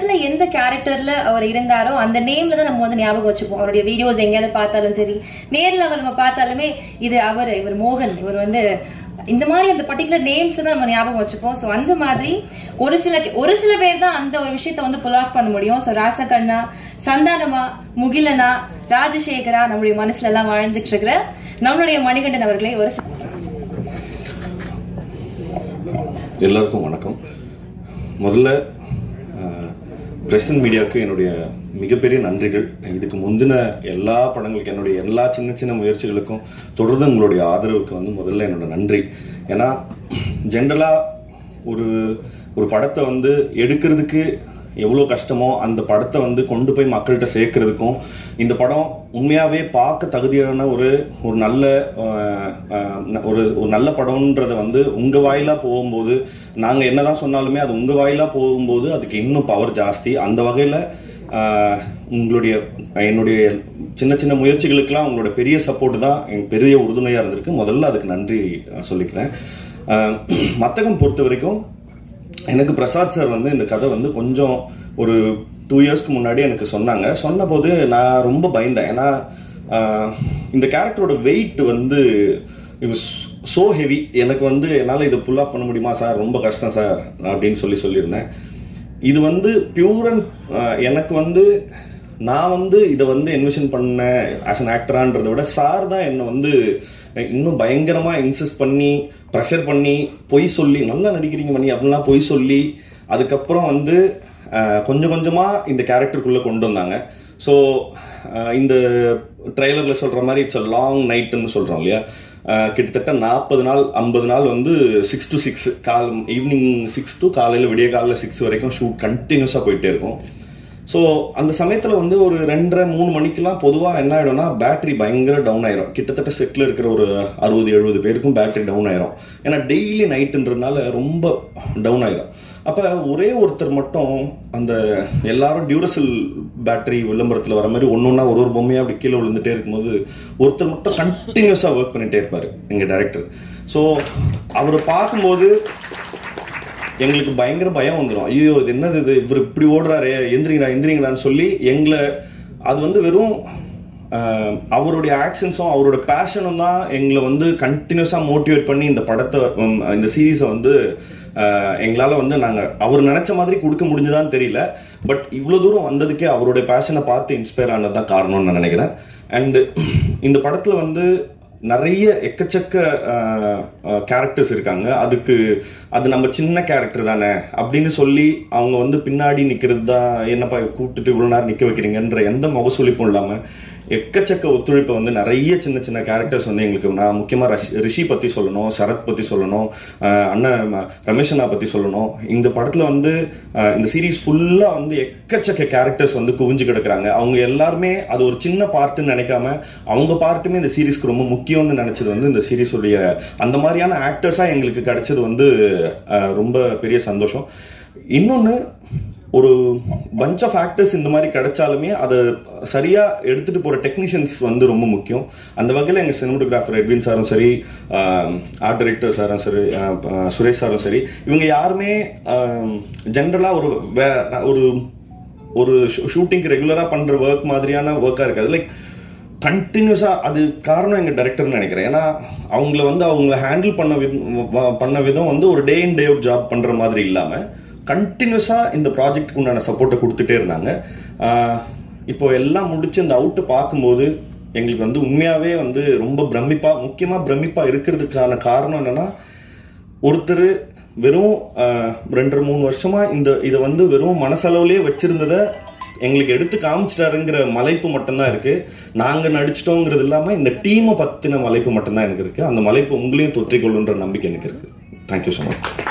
படத்துல எந்த கேரக்டர்ல அவர் இருந்தாரோ அந்த நேம்ல தான் நம்ம வந்து ஞாபகம் வச்சுப்போம் அவருடைய வீடியோஸ் எங்கேயாவது பார்த்தாலும் சரி நேர்ல அவர் நம்ம பார்த்தாலுமே இது அவர் இவர் மோகன் இவர் வந்து இந்த மாதிரி அந்த பர்டிகுலர் நேம்ஸ் தான் நம்ம ஞாபகம் வச்சுப்போம் ஸோ அந்த மாதிரி ஒரு சில ஒரு சில பேர் தான் அந்த ஒரு விஷயத்த வந்து ஃபுல் ஆஃப் பண்ண முடியும் ஸோ ராசகண்ணா சந்தானமா முகிலனா ராஜசேகரா நம்மளுடைய மனசுல எல்லாம் வாழ்ந்துட்டு இருக்கிற நம்மளுடைய மணிகண்டன் அவர்களை ஒரு சில- எல்லாருக்கும் வணக்கம் முதல்ல பிரசன்ட் மீடியாவுக்கு என்னுடைய மிகப்பெரிய நன்றிகள் இதுக்கு முந்தின எல்லா படங்களுக்கு என்னுடைய எல்லா சின்ன சின்ன முயற்சிகளுக்கும் தொடர்ந்து உங்களுடைய ஆதரவுக்கு வந்து முதல்ல என்னோட நன்றி ஏன்னா ஜென்ரலாக ஒரு ஒரு படத்தை வந்து எடுக்கிறதுக்கு எவ்வளோ கஷ்டமோ அந்த படத்தை வந்து கொண்டு போய் மக்கள்கிட்ட சேர்க்கறதுக்கும் இந்த படம் உண்மையாகவே பார்க்க தகுதியான ஒரு ஒரு நல்ல அஹ், அஹ், ஒரு ஒரு நல்ல படம்ன்றத வந்து உங்கள் வாயிலாக போகும்போது நாங்கள் என்னதான் சொன்னாலுமே அது உங்கள் வாயிலாக போகும்போது அதுக்கு இன்னும் பவர் ஜாஸ்தி அந்த வகையில் உங்களுடைய என்னுடைய சின்ன சின்ன முயற்சிகளுக்கெல்லாம் உங்களோட பெரிய சப்போர்ட் தான் என் பெரிய உறுதுணையாக இருந்திருக்கு முதல்ல அதுக்கு நன்றி அஹ், சொல்லிக்கிறேன் அஹ், மத்தகம் பொறுத்த வரைக்கும் எனக்கு பிரசாத் சார் வந்து இந்த கதை வந்து கொஞ்சம் ஒரு டூ இயர்ஸ்க்கு முன்னாடி எனக்கு சொன்னாங்க சொன்னபோது நான் ரொம்ப பயந்தேன் ஏன்னா ஆஹ், இந்த கேரக்டரோட வெயிட் வந்து இது ஸோ ஹெவி எனக்கு வந்து என்னால் இதை புல் ஆஃப் பண்ண முடியுமா சார் ரொம்ப கஷ்டம் சார் அப்படின்னு சொல்லி சொல்லியிருந்தேன் இது வந்து பியூர் அண்ட் எனக்கு வந்து நான் வந்து இதை வந்து என்விஷன் பண்ணேன் ஆஸ் அன் ஆக்டரான்றதை விட சார் தான் என்னை வந்து இன்னும் பயங்கரமா இன்சிஸ்ட் பண்ணி ப்ரெஷர் பண்ணி பொய் சொல்லி நல்லா நடிக்கிறீங்க மணி அப்படின்லாம் பொய் சொல்லி அதுக்கப்புறம் வந்து அஹ், கொஞ்சம் கொஞ்சமா இந்த கேரக்டருக்குள்ள கொண்டு வந்தாங்க ஸோ இந்த ட்ரெய்லர்ல சொல்ற மாதிரி இட்ஸ் அ லாங் நைட்டுன்னு சொல்றோம் இல்லையா அஹ், கிட்டத்தட்ட நாற்பது நாள் ஐம்பது நாள் வந்து சிக்ஸ் டு சிக்ஸ் கால் ஈவினிங் சிக்ஸ் டு காலையில் விடிய காலையில் சிக்ஸ் வரைக்கும் ஷூட் கண்டினியூஸாக போயிட்டே இருக்கும் ஸோ அந்த சமயத்தில் வந்து ஒரு ரெண்டரை மூணு மணிக்கெல்லாம் பொதுவாக என்ன ஆயிடும்னா பேட்டரி பயங்கர டவுன் ஆயிரும் கிட்டத்தட்ட செட்டில் இருக்கிற ஒரு அறுபது எழுபது பேருக்கும் பேட்டரி டவுன் ஆயிரும் ஏன்னா டெய்லி நைட்டுன்றதுனால ரொம்ப டவுன் ஆயிரும் அப்போ ஒரே ஒருத்தர் மட்டும் அந்த எல்லாரும் டியூரசல் பேட்டரி விளம்பரத்தில் வர மாதிரி ஒன்று ஒன்றா ஒரு ஒரு பொம்மையாக அப்படி கீழே விழுந்துட்டே இருக்கும்போது ஒருத்தர் மட்டும் கண்டினியூஸாக ஒர்க் பண்ணிட்டே இருப்பார் எங்கள் டைரக்டர் ஸோ அவரை பார்க்கும்போது எங்களுக்கு பயங்கர பயம் வந்துடும் ஐயோ இது என்னது இது இவர் இப்படி ஓடுறாரு எந்திரிங்களா எந்திரிங்களான்னு சொல்லி எங்களை அது வந்து வெறும் ஆஹ், அவருடைய ஆக்ஷன்ஸும் அவரோட பேஷனும் தான் எங்களை வந்து கண்டினியூஸாக மோட்டிவேட் பண்ணி இந்த படத்தை உம், இந்த சீரீஸை வந்து ஆஹ், எங்களால் வந்து நாங்கள் அவர் நினச்ச மாதிரி கொடுக்க முடிஞ்சுதான்னு தெரியல பட் இவ்வளோ தூரம் வந்ததுக்கே அவருடைய பேஷனை பார்த்து இன்ஸ்பயர் ஆனது தான் காரணம்னு நான் நினைக்கிறேன் அண்டு இந்த படத்தில் வந்து நிறைய எக்கச்சக்க கேரக்டர்ஸ் இருக்காங்க அதுக்கு அது நம்ம சின்ன கேரக்டர் தானே அப்படின்னு சொல்லி அவங்க வந்து பின்னாடி நிக்கிறது தான் என்னப்பா கூப்பிட்டுட்டு இவ்வளவு நேரம் நிக்க வைக்கிறீங்கன்ற எந்த முகசுளிப்பும் இல்லாம எக்கச்சக்க ஒத்துழைப்பை வந்து நிறைய சின்ன சின்ன கேரக்டர்ஸ் வந்து எங்களுக்கு நான் முக்கியமா ரஷ்- ரிஷி பத்தி சொல்லணும் சரத் பத்தி சொல்லணும் அஹ் அண்ணன் ம- ரமேஷ் அண்ணா பத்தி சொல்லணும் இந்த படத்துல வந்து அஹ் இந்த சீரீஸ் ஃபுல்லா வந்து எக்கச்சக்க கேரக்டர்ஸ் வந்து குவிஞ்சு கிடக்குறாங்க அவங்க எல்லாருமே அது ஒரு சின்ன பார்ட்டுன்னு நினைக்காம அவங்க பார்ட்டுமே இந்த சீரீஸ்க்கு ரொம்ப முக்கியம்னு நினைச்சது வந்து இந்த சீரீஸுடைய அந்த மாதிரியான ஆக்டர்ஸா எங்களுக்கு கிடைச்சது வந்து அஹ், ரொம்ப பெரிய சந்தோஷம் இன்னொன்னு ஒரு பஞ்ச் ஆஃப் ஆக்டர்ஸ் இந்த மாதிரி கிடைச்சாலுமே அதை சரியா எடுத்துட்டு போற டெக்னீஷியன்ஸ் வந்து ரொம்ப முக்கியம் அந்த வகையில் எங்க சினிமோட்டோகிராஃபர் எட்வின் சாரும் சரி ஆர்ட் டைரக்டர் சாரும் சரி ஆஹ் ஆஹ் சுரேஷ் சாரும் சரி இவங்க யாருமே ஜென்ரலா ஒரு வே- ஒரு ஒரு ஷூட்டிங்க்கு ரெகுலரா பண்ற ஒர்க் மாதிரியான ஒர்க்கா இருக்காது லைக் கண்டினியூஸா அது காரணம் எங்க டைரக்டர்னு நினைக்கிறேன் ஏன்னா அவங்கள வந்து அவங்க ஹேண்டில் பண்ண விதம் பண்ண விதம் வந்து ஒரு டே இன் டே அவுட் ஜாப் பண்ற மாதிரி இல்லாம கண்டினியூஸா இந்த ப்ராஜெக்ட்டுக்கு உண்டான சப்போர்ட்டை கொடுத்துட்டே இருந்தாங்க ஆஹ் இப்போ எல்லாம் முடிச்சு இந்த அவுட்டு பார்க்கும்போது எங்களுக்கு வந்து உண்மையாவே வந்து ரொம்ப பிரமிப்பா முக்கியமா பிரமிப்பா இருக்கிறதுக்கான காரணம் என்னன்னா ஒருத்தர் வெறும் ஆஹ், ரெண்டரை மூணு வருஷமா இந்த இதை வந்து வெறும் மனசளவுலயே வச்சிருந்ததை எங்களுக்கு எடுத்து காமிச்சிட்டாருங்கிற மலைப்பு மட்டும்தான் இருக்கு நாங்க நடிச்சிட்டோங்கிறது இல்லாம இந்த டீமை பத்தின மலைப்பு மட்டும்தான் எனக்கு இருக்கு அந்த மலைப்பு உங்களையும் தொற்றிக்கொள்ளுன்ற நம்பிக்கை எனக்கு இருக்கு தேங்க்யூ ஸோ மச்